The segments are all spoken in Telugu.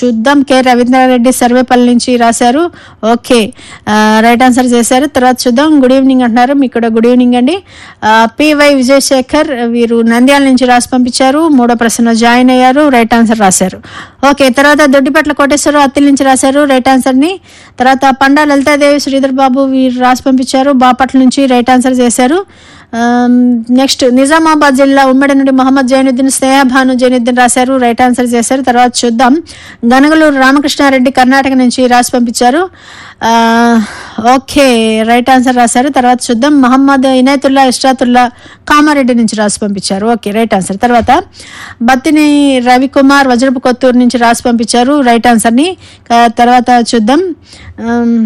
చూద్దాం కె రవీంద్రారెడ్డి సర్వేపల్లి నుంచి రాశారు ఓకే రైట్ ఆన్సర్ చేశారు తర్వాత చూద్దాం గుడ్ ఈవినింగ్ అంటున్నారు మీకు కూడా గుడ్ ఈవినింగ్ అండి పివై విజయశేఖర్ వీరు నంద్యాల నుంచి రాసి పంపించారు మూడో ప్రశ్న జాయిన్ అయ్యారు రైట్ ఆన్సర్ రాశారు ఓకే తర్వాత దొడ్డిపట్ల కోటేశ్వరరావు అత్తిల్ నుంచి రాశారు రైట్ ఆన్సర్ ని తర్వాత పండా లలితాదేవి శ్రీధర్ బాబు వీరు రాసి పంపించారు బాపట్ల నుంచి రైట్ ఆన్సర్ చేశారు నెక్స్ట్ నిజామాబాద్ జిల్లా ఉమ్మడి నుండి మొహమ్మద్ జైనుద్దీన్ స్నేహభాను జైనుద్దీన్ రాశారు రైట్ ఆన్సర్ చేశారు తర్వాత చూద్దాం గనగలూరు రామకృష్ణారెడ్డి కర్ణాటక నుంచి రాసి పంపించారు ఆ, ఓకే రైట్ ఆన్సర్ రాశారు తర్వాత చూద్దాం మహమ్మద్ ఇనాయతుల్లా ఇష్రాతుల్లా కామారెడ్డి నుంచి రాసి పంపించారు ఓకే రైట్ ఆన్సర్ తర్వాత బత్తిని రవికుమార్ వజ్రపు కొత్తూరు నుంచి రాసి పంపించారు రైట్ ఆన్సర్ని క- తర్వాత చూద్దాం ఆమ్,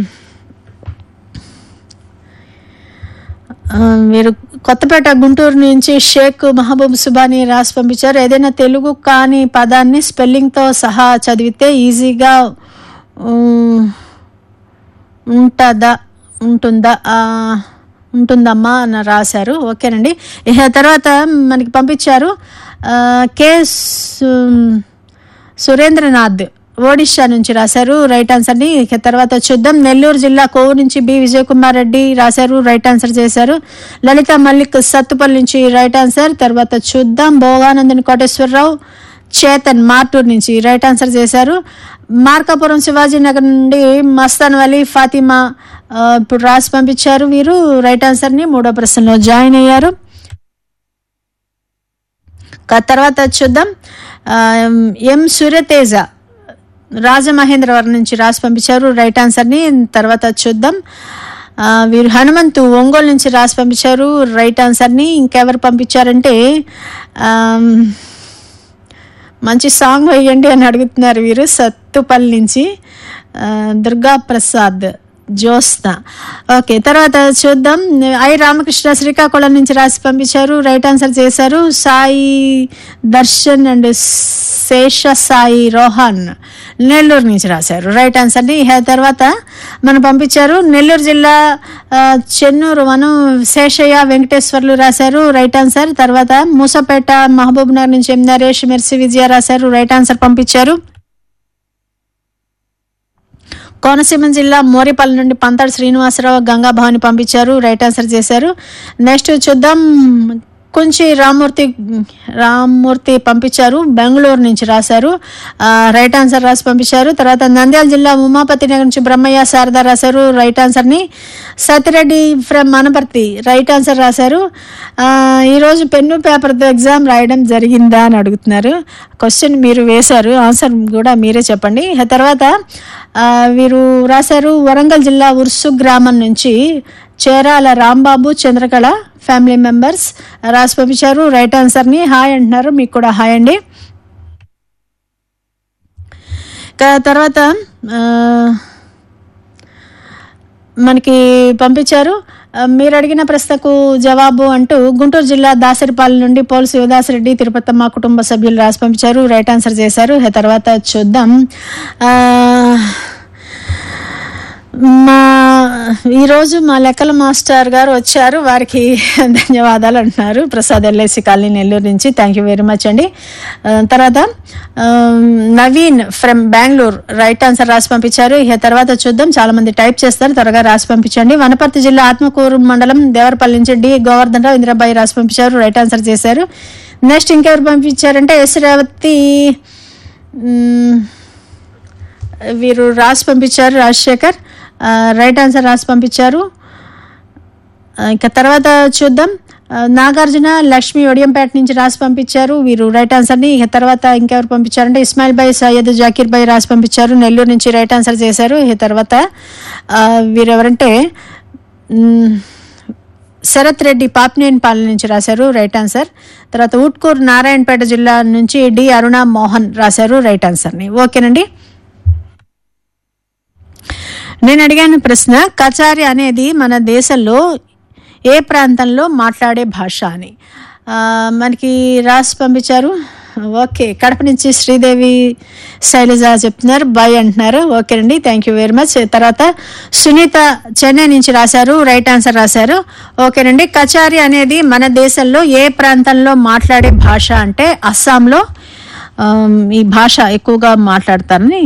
ఆ, మీరు కొత్తపేట గుంటూరు నుంచి షేక్ మహబూబ్ సుబాని రాసి పంపించారు ఏదైనా తెలుగు కాని పదాన్ని స్పెల్లింగ్తో సహా చదివితే ఈజీగా ఉమ్, ఉంటుందా ఉంటుందా ఆ, ఉంటుందమ్మా అని రాశారు ఓకేనండి ఇక తర్వాత మనకి పంపించారు ఆ, కె సు- సురేంద్రనాథ్ ఒడిషా నుంచి రాశారు రైట్ ఆన్సర్ని ఇక తర్వాత చూద్దాం నెల్లూరు జిల్లా కోవూరు నుంచి బి విజయ్ కుమార్ రెడ్డి రాశారు రైట్ ఆన్సర్ చేశారు లలిత మల్లిక్ సత్తుపల్లి నుంచి రైట్ ఆన్సర్ తర్వాత చూద్దాం భోగానందని కోటేశ్వరరావు చేతన్ మార్టూర్ నుంచి రైట్ ఆన్సర్ చేశారు మార్కాపురం శివాజీ నగర్ నుండి మస్తాన్ వలీ ఫాతిమా ఆ, ఇప్పుడు రాసి పంపించారు వీరు రైట్ ఆన్సర్ని మూడో ప్రశ్నలో జాయిన్ అయ్యారు క- తర్వాత చూద్దాం ఆ, ఎం సూర్యతేజ రాజమహేంద్రవరం నుంచి రాసి పంపించారు రైట్ ఆన్సర్ని తర్వాత చూద్దాం ఆ, వీరు హనుమంతు ఒంగోలు నుంచి రాసి పంపించారు రైట్ ఆన్సర్ని ఇంకెవరు పంపించారంటే ఆమ్, మంచి సాంగ్ వేయండి అని అడుగుతున్నారు వీరు సత్తుపల్లి నుంచి ఆ, దుర్గా ప్రసాద్ జ్యోత్స్న ఓకే తర్వాత చూద్దాం ఐ రామకృష్ణ శ్రీకాకుళం నుంచి రాసి పంపించారు రైట్ ఆన్సర్ చేశారు సాయి దర్శన్ అండ్ శేష సాయి రోహన్ నెల్లూరు నుంచి రాశారు రైట్ ఆన్సర్ని ఇక తర్వాత మనం పంపించారు నెల్లూరు జిల్లా ఆ, చెన్నూరు మనం శేషయ్య వెంకటేశ్వర్లు రాశారు రైట్ ఆన్సర్ తర్వాత మూసపేట మహబూబ్ నగర్ నుంచి ఎం నరేష్ మెర్సి విజయ రాశారు రైట్ ఆన్సర్ పంపించారు కోనసీమ జిల్లా మోరిపల్లి నుండి పంతాడు శ్రీనివాసరావు గంగా భవాని పంపించారు రైట్ ఆన్సర్ చేశారు నెక్స్ట్ చూద్దాం కొంచి రామ్మూర్తి రామ్మూర్తి పంపించారు బెంగళూరు నుంచి రాశారు ఆ, రైట్ ఆన్సర్ రాసి పంపించారు తర్వాత నంద్యాల జిల్లా ఉమాపతి నగర్ నుంచి బ్రహ్మయ్య శారద రాశారు రైట్ ఆన్సర్ని Sathireddy from Manaparthi right answer రాశారు ఆ, ఈరోజు పెన్ను పేపర్తో ఎగ్జామ్ రాయడం జరిగిందా అని అడుగుతున్నారు క్వశ్చన్ మీరు వేశారు ఆన్సర్ కూడా మీరే చెప్పండి ఆ తర్వాత ఆ, వీరు రాశారు వరంగల్ జిల్లా ఉర్సు గ్రామం నుంచి చేరాల రాంబాబు చంద్రకళ ఫ్యామిలీ మెంబర్స్ రాసి పంపించారు రైట్ ఆన్సర్ని హాయ్ అంటున్నారు మీకు కూడా హాయ్ అండి ఇక తర్వాత ఆ, మనకి పంపించారు ఆ, మీరు అడిగిన ప్రశ్నకు జవాబు అంటూ గుంటూరు జిల్లా దాసరిపాలెం నుండి పోలు శివదాసరెడ్డి తిరుపతమ్మ కుటుంబ సభ్యులు రాసి పంపించారు రైట్ ఆన్సర్ చేశారు ఆ తర్వాత చూద్దాం ఆ, మా ఈరోజు మా లెక్కల మాస్టర్ గారు వచ్చారు వారికి ధన్యవాదాలు అంటున్నారు ప్రసాద్ ఎల్ఐసి కాలనీ నెల్లూరు నుంచి థ్యాంక్ యూ వెరీ మచ్ అండి ఆ, తర్వాత ఆ, Naveen from Bengaluru right answer రాసి పంపించారు ఇక తర్వాత చూద్దాం చాలా మంది టైప్ చేస్తారు త్వరగా రాసి పంపించండి వనపర్తి జిల్లా ఆత్మకూరు మండలం దేవరపల్లి నుంచి డి గోవర్ధన్ రావు ఇంద్రబాయి రాసి పంపించారు రైట్ ఆన్సర్ చేశారు నెక్స్ట్ ఇంకెవరు పంపించారంటే ఎస్ రేవతి మ్, వీరు రాసి పంపించారు రాజశేఖర్ ఆ, రైట్ ఆన్సర్ రాసి పంపించారు ఆ, ఇంకా తర్వాత చూద్దాం ఆ, నాగార్జున లక్ష్మి ఒడియంపేట నుంచి రాసి పంపించారు వీరు రైట్ ఆన్సర్ని ఇక తర్వాత ఇంకెవరు పంపించారంటే ఇస్మాయిల్ భాయ్ సయ్యద్ జాకీర్ భాయ్ రాసి పంపించారు నెల్లూరు నుంచి రైట్ ఆన్సర్ చేశారు ఇక తర్వాత ఆ, వీరు ఎవరంటే మ్, శరత్ రెడ్డి పాపినేని పాలెం నుంచి రాశారు రైట్ ఆన్సర్ తర్వాత ఉట్కూరు నారాయణపేట జిల్లా నుంచి డి అరుణ మోహన్ రాశారు రైట్ ఆన్సర్ని ఓకేనండి నేను అడిగాను ప్రశ్న కచారి అనేది మన దేశంలో ఏ ప్రాంతంలో మాట్లాడే భాష అని ఆ, మనకి రాసి పంపించారు ఓకే కడప నుంచి శ్రీదేవి శైలజ చెప్తున్నారు బాయ్ అంటున్నారు ఓకేనండి థ్యాంక్ యూ వెరీ మచ్ తర్వాత సునీత చెన్నై నుంచి రాశారు రైట్ ఆన్సర్ రాశారు ఓకేనండి కచారి అనేది మన దేశంలో ఏ ప్రాంతంలో మాట్లాడే భాష అంటే అస్సాంలో ఆమ్, ఈ భాష ఎక్కువగా మాట్లాడతారని